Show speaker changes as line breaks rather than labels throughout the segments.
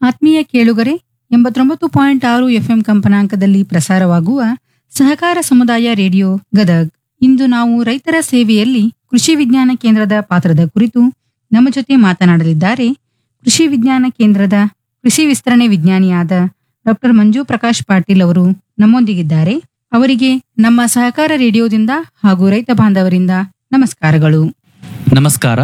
ಆತ್ಮೀಯ ಕೇಳುಗರೆ ಎಂಬತ್ತೊಂಬತ್ತು ಪಾಯಿಂಟ್ ಆರು ಎಫ್ಎಂ ಕಂಪನಾಂಕದಲ್ಲಿ ಪ್ರಸಾರವಾಗುವ ಸಹಕಾರ ಸಮುದಾಯ ರೇಡಿಯೋ ಗದಗ್ ಇಂದು ನಾವು ರೈತರ ಸೇವೆಯಲ್ಲಿ ಕೃಷಿ ವಿಜ್ಞಾನ ಕೇಂದ್ರದ ಪಾತ್ರದ ಕುರಿತು ನಮ್ಮ ಜೊತೆ ಮಾತನಾಡಲಿದ್ದಾರೆ ಕೃಷಿ ವಿಜ್ಞಾನ ಕೇಂದ್ರದ ಕೃಷಿ ವಿಸ್ತರಣೆ ವಿಜ್ಞಾನಿಯಾದ ಡಾಕ್ಟರ್ ಮಂಜು ಪ್ರಕಾಶ್ ಪಾಟೀಲ್ ಅವರು ನಮ್ಮೊಂದಿಗಿದ್ದಾರೆ ಅವರಿಗೆ ನಮ್ಮ ಸಹಕಾರ ರೇಡಿಯೋದಿಂದ ಹಾಗೂ ರೈತ ಬಾಂಧವರಿಂದ ನಮಸ್ಕಾರಗಳು
ನಮಸ್ಕಾರ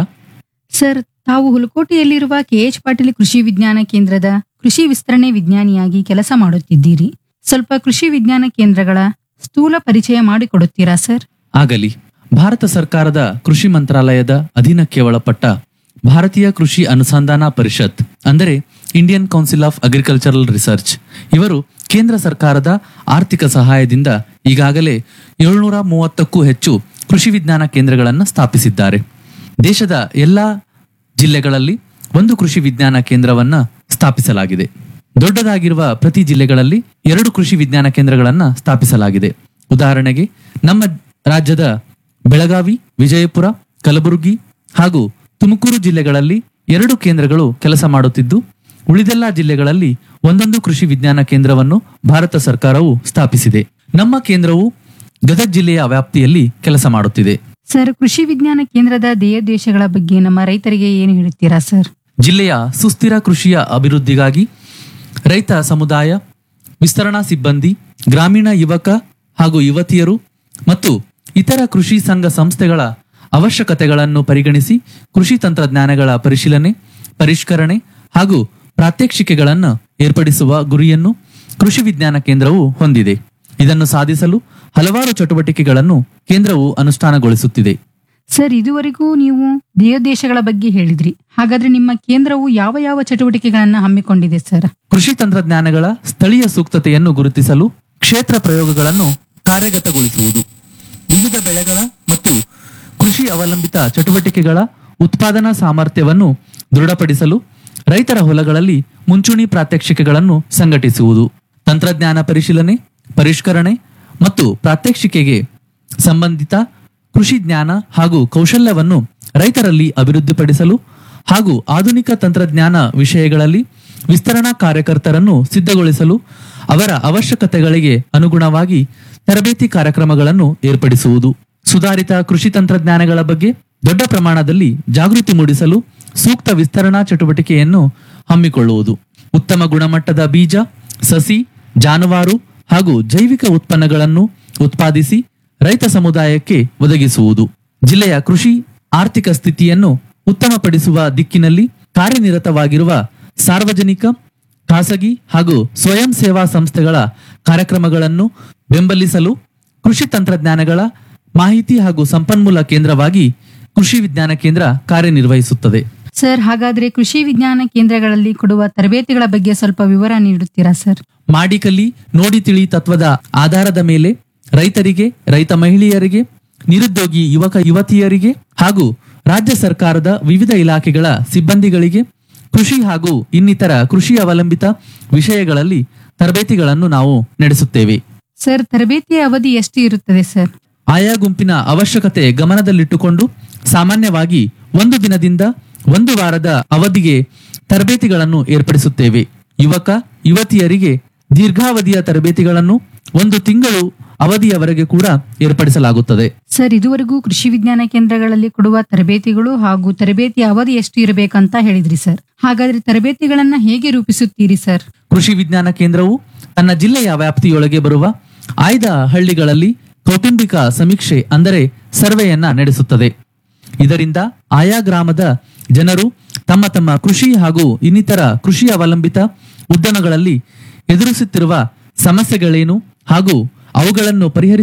ಸರ್ ತಾವು ಹುಲಕೋಟೆಯಲ್ಲಿರುವ ಕೆಎಚ್ ಪಾಟೀಲ್ ಕೃಷಿ ವಿಜ್ಞಾನ ಕೇಂದ್ರದ ಕೃಷಿ ವಿಸ್ತರಣೆ ವಿಜ್ಞಾನಿಯಾಗಿ ಕೆಲಸ ಮಾಡುತ್ತಿದ್ದೀರಿ ಸ್ವಲ್ಪ ಕೃಷಿ ವಿಜ್ಞಾನ ಕೇಂದ್ರಗಳ ಸ್ಥೂಲ ಪರಿಚಯ ಮಾಡಿಕೊಡುತ್ತೀರಾ ಸರ್
ಆಗಲಿ ಭಾರತ ಸರ್ಕಾರದ ಕೃಷಿ ಮಂತ್ರಾಲಯದ ಅಧೀನಕ್ಕೆ ಒಳಪಟ್ಟ ಭಾರತೀಯ ಕೃಷಿ ಅನುಸಂಧಾನ ಪರಿಷತ್ ಅಂದರೆ Indian council of agricultural research ಇವರು ಕೇಂದ್ರ ಸರ್ಕಾರದ ಆರ್ಥಿಕ ಸಹಾಯದಿಂದ ಈಗಾಗಲೇ ಏಳ್ನೂರ ಮೂವತ್ತಕ್ಕೂ ಹೆಚ್ಚು ಕೃಷಿ ವಿಜ್ಞಾನ ಕೇಂದ್ರಗಳನ್ನು ಸ್ಥಾಪಿಸಿದ್ದಾರೆ ದೇಶದ ಎಲ್ಲಾ ಜಿಲ್ಲೆಗಳಲ್ಲಿ ಒಂದು ಕೃಷಿ ವಿಜ್ಞಾನ ಕೇಂದ್ರವನ್ನ ಸ್ಥಾಪಿಸಲಾಗಿದೆ ದೊಡ್ಡದಾಗಿರುವ ಪ್ರತಿ ಜಿಲ್ಲೆಗಳಲ್ಲಿ ಎರಡು ಕೃಷಿ ವಿಜ್ಞಾನ ಕೇಂದ್ರಗಳನ್ನ ಸ್ಥಾಪಿಸಲಾಗಿದೆ ಉದಾಹರಣೆಗೆ ನಮ್ಮ ರಾಜ್ಯದ ಬೆಳಗಾವಿ ವಿಜಯಪುರ ಕಲಬುರಗಿ ಹಾಗೂ ತುಮಕೂರು ಜಿಲ್ಲೆಗಳಲ್ಲಿ ಎರಡು ಕೇಂದ್ರಗಳು ಕೆಲಸ ಮಾಡುತ್ತಿದ್ದು ಉಳಿದೆಲ್ಲ ಜಿಲ್ಲೆಗಳಲ್ಲಿ ಒಂದೊಂದು ಕೃಷಿ ವಿಜ್ಞಾನ ಕೇಂದ್ರವನ್ನು ಭಾರತ ಸರ್ಕಾರವು ಸ್ಥಾಪಿಸಿದೆ ನಮ್ಮ ಕೇಂದ್ರವು ಗದಗ ಜಿಲ್ಲೆಯ ವ್ಯಾಪ್ತಿಯಲ್ಲಿ ಕೆಲಸ ಮಾಡುತ್ತಿದೆ
ಸರ್ ಕೃಷಿ ವಿಜ್ಞಾನ ಕೇಂದ್ರದ ಧ್ಯೇಯೋದ್ದೇಶಗಳ ಬಗ್ಗೆ ನಮ್ಮ ರೈತರಿಗೆ ಏನು ಹೇಳುತ್ತೀರಾ ಸರ್
ಜಿಲ್ಲೆಯ ಸುಸ್ಥಿರ ಕೃಷಿಯ ಅಭಿವೃದ್ಧಿಗಾಗಿ ರೈತ ಸಮುದಾಯ ವಿಸ್ತರಣಾ ಸಿಬ್ಬಂದಿ ಗ್ರಾಮೀಣ ಯುವಕ ಹಾಗೂ ಯುವತಿಯರು ಮತ್ತು ಇತರ ಕೃಷಿ ಸಂಘ ಸಂಸ್ಥೆಗಳ ಅವಶ್ಯಕತೆಗಳನ್ನು ಪರಿಗಣಿಸಿ ಕೃಷಿ ತಂತ್ರಜ್ಞಾನಗಳ ಪರಿಶೀಲನೆ ಪರಿಷ್ಕರಣೆ ಹಾಗೂ ಪ್ರಾತ್ಯಕ್ಷಿಕೆಗಳನ್ನು ಏರ್ಪಡಿಸುವ ಗುರಿಯನ್ನು ಕೃಷಿ ವಿಜ್ಞಾನ ಕೇಂದ್ರವು ಹೊಂದಿದೆ ಇದನ್ನು ಸಾಧಿಸಲು ಹಲವಾರು ಚಟುವಟಿಕೆಗಳನ್ನು ಕೇಂದ್ರವು ಅನುಷ್ಠಾನಗೊಳಿಸುತ್ತಿದೆ
ಸರ್ ಇದುವರೆಗೂ ನೀವು ಧ್ಯೇಯೋದ್ದೇಶಗಳ ಬಗ್ಗೆ ಹೇಳಿದ್ರಿ ಹಾಗಾದ್ರೆ ನಿಮ್ಮ ಕೇಂದ್ರವು ಯಾವ ಯಾವ ಚಟುವಟಿಕೆಗಳನ್ನ ಹಮ್ಮಿಕೊಂಡಿದೆ ಸರ್
ಕೃಷಿ ತಂತ್ರಜ್ಞಾನಗಳ ಸ್ಥಳೀಯ ಸೂಕ್ತತೆಯನ್ನು ಗುರುತಿಸಲು ಕ್ಷೇತ್ರ ಪ್ರಯೋಗಗಳನ್ನು ಕಾರ್ಯಗತಗೊಳಿಸುವುದು ವಿವಿಧ ಬೆಳೆಗಳ ಮತ್ತು ಕೃಷಿ ಅವಲಂಬಿತ ಚಟುವಟಿಕೆಗಳ ಉತ್ಪಾದನಾ ಸಾಮರ್ಥ್ಯವನ್ನು ದೃಢಪಡಿಸಲು ರೈತರ ಹೊಲಗಳಲ್ಲಿ ಮುಂಚೂಣಿ ಪ್ರಾತ್ಯಕ್ಷಿಕೆಗಳನ್ನು ಸಂಘಟಿಸುವುದು ತಂತ್ರಜ್ಞಾನ ಪರಿಶೀಲನೆ ಪರಿಷ್ಕರಣೆ ಮತ್ತು ಪ್ರಾತ್ಯಕ್ಷಿಕೆಗೆ ಸಂಬಂಧಿತ ಕೃಷಿ ಜ್ಞಾನ ಹಾಗೂ ಕೌಶಲ್ಯವನ್ನು ರೈತರಲ್ಲಿ ಅಭಿವೃದ್ಧಿಪಡಿಸಲು ಹಾಗೂ ಆಧುನಿಕ ತಂತ್ರಜ್ಞಾನ ವಿಷಯಗಳಲ್ಲಿ ವಿಸ್ತರಣಾ ಕಾರ್ಯಕರ್ತರನ್ನು ಸಿದ್ಧಗೊಳಿಸಲು ಅವರ ಅವಶ್ಯಕತೆಗಳಿಗೆ ಅನುಗುಣವಾಗಿ ತರಬೇತಿ ಕಾರ್ಯಕ್ರಮಗಳನ್ನು ಏರ್ಪಡಿಸುವುದು ಸುಧಾರಿತ ಕೃಷಿ ತಂತ್ರಜ್ಞಾನಗಳ ಬಗ್ಗೆ ದೊಡ್ಡ ಪ್ರಮಾಣದಲ್ಲಿ ಜಾಗೃತಿ ಮೂಡಿಸಲು ಸೂಕ್ತ ವಿಸ್ತರಣಾ ಚಟುವಟಿಕೆಯನ್ನು ಹಮ್ಮಿಕೊಳ್ಳುವುದು ಉತ್ತಮ ಗುಣಮಟ್ಟದ ಬೀಜ ಸಸಿ ಜಾನುವಾರು ಹಾಗೂ ಜೈವಿಕ ಉತ್ಪನ್ನಗಳನ್ನು ಉತ್ಪಾದಿಸಿ ರೈತ ಸಮುದಾಯಕ್ಕೆ ಒದಗಿಸುವುದು ಜಿಲ್ಲೆಯ ಕೃಷಿ ಆರ್ಥಿಕ ಸ್ಥಿತಿಯನ್ನು ಉತ್ತಮಪಡಿಸುವ ದಿಕ್ಕಿನಲ್ಲಿ ಕಾರ್ಯನಿರತವಾಗಿರುವ ಸಾರ್ವಜನಿಕ ಖಾಸಗಿ ಹಾಗೂ ಸ್ವಯಂ ಸೇವಾ ಸಂಸ್ಥೆಗಳ ಕಾರ್ಯಕ್ರಮಗಳನ್ನು ಬೆಂಬಲಿಸಲು ಕೃಷಿ ತಂತ್ರಜ್ಞಾನಗಳ ಮಾಹಿತಿ ಹಾಗೂ ಸಂಪನ್ಮೂಲ ಕೇಂದ್ರವಾಗಿ ಕೃಷಿ ವಿಜ್ಞಾನ ಕೇಂದ್ರ ಕಾರ್ಯನಿರ್ವಹಿಸುತ್ತದೆ
ಸರ್ ಹಾಗಾದ್ರೆ ಕೃಷಿ ವಿಜ್ಞಾನ ಕೇಂದ್ರಗಳಲ್ಲಿ ಕೊಡುವ ತರಬೇತಿಗಳ ಬಗ್ಗೆ ಸ್ವಲ್ಪ ವಿವರ ನೀಡುತ್ತೀರಾ ಸರ್
ಮಾಡಿಕಲಿ ನೋಡಿ ತಿಳಿ ತತ್ವದ ಆಧಾರದ ಮೇಲೆ ರೈತರಿಗೆ ರೈತ ಮಹಿಳೆಯರಿಗೆ ನಿರುದ್ಯೋಗಿ ಯುವಕ ಯುವತಿಯರಿಗೆ ಹಾಗೂ ರಾಜ್ಯ ಸರ್ಕಾರದ ವಿವಿಧ ಇಲಾಖೆಗಳ ಸಿಬ್ಬಂದಿಗಳಿಗೆ ಕೃಷಿ ಹಾಗೂ ಇನ್ನಿತರ ಕೃಷಿ ಅವಲಂಬಿತ ವಿಷಯಗಳಲ್ಲಿ ತರಬೇತಿಗಳನ್ನು ನಾವು ನಡೆಸುತ್ತೇವೆ
ಸರ್ ತರಬೇತಿಯ ಅವಧಿ ಎಷ್ಟು ಇರುತ್ತದೆ ಸರ್
ಆಯಾ ಗುಂಪಿನ ಅವಶ್ಯಕತೆ ಗಮನದಲ್ಲಿಟ್ಟುಕೊಂಡು ಸಾಮಾನ್ಯವಾಗಿ ಒಂದು ದಿನದಿಂದ ಒಂದು ವಾರದ ಅವಧಿಗೆ ತರಬೇತಿಗಳನ್ನು ಏರ್ಪಡಿಸುತ್ತೇವೆ ಯುವಕ ಯುವತಿಯರಿಗೆ ದೀರ್ಘಾವಧಿಯ ತರಬೇತಿಗಳನ್ನು ಒಂದು ತಿಂಗಳು ಅವಧಿಯವರೆಗೆ ಕೂಡ ಏರ್ಪಡಿಸಲಾಗುತ್ತದೆ
ಸರ್ ಇದುವರೆಗೂ ಕೃಷಿ ವಿಜ್ಞಾನ ಕೇಂದ್ರಗಳಲ್ಲಿ ಕೊಡುವ ತರಬೇತಿಗಳು ಹಾಗೂ ತರಬೇತಿ ಅವಧಿ ಎಷ್ಟು ಇರಬೇಕಂತ ಹೇಳಿದ್ರಿ ಸರ್ ಹಾಗಾದ್ರೆ ತರಬೇತಿಗಳನ್ನ ಹೇಗೆ ರೂಪಿಸುತ್ತೀರಿ ಸರ್
ಕೃಷಿ ವಿಜ್ಞಾನ ಕೇಂದ್ರವು ತನ್ನ ಜಿಲ್ಲೆಯ ವ್ಯಾಪ್ತಿಯೊಳಗೆ ಬರುವ ಆಯ್ದ ಹಳ್ಳಿಗಳಲ್ಲಿ ಕೌಟುಂಬಿಕ ಸಮೀಕ್ಷೆ ಅಂದರೆ ಸರ್ವೆಯನ್ನ ನಡೆಸುತ್ತದೆ ಇದರಿಂದ ಆಯಾ ಗ್ರಾಮದ ಜನರು ತಮ್ಮ ತಮ್ಮ ಕೃಷಿ ಹಾಗೂ ಇನ್ನಿತರ ಕೃಷಿ ಅವಲಂಬಿತ ಉದ್ಯಮಗಳಲ್ಲಿ ಎದುರಿಸುತ್ತಿರುವ ಸಮಸ್ಯೆಗಳೇನು ಹಾಗೂ ಅವುಗಳನ್ನು ಪರಿಹರಿಸ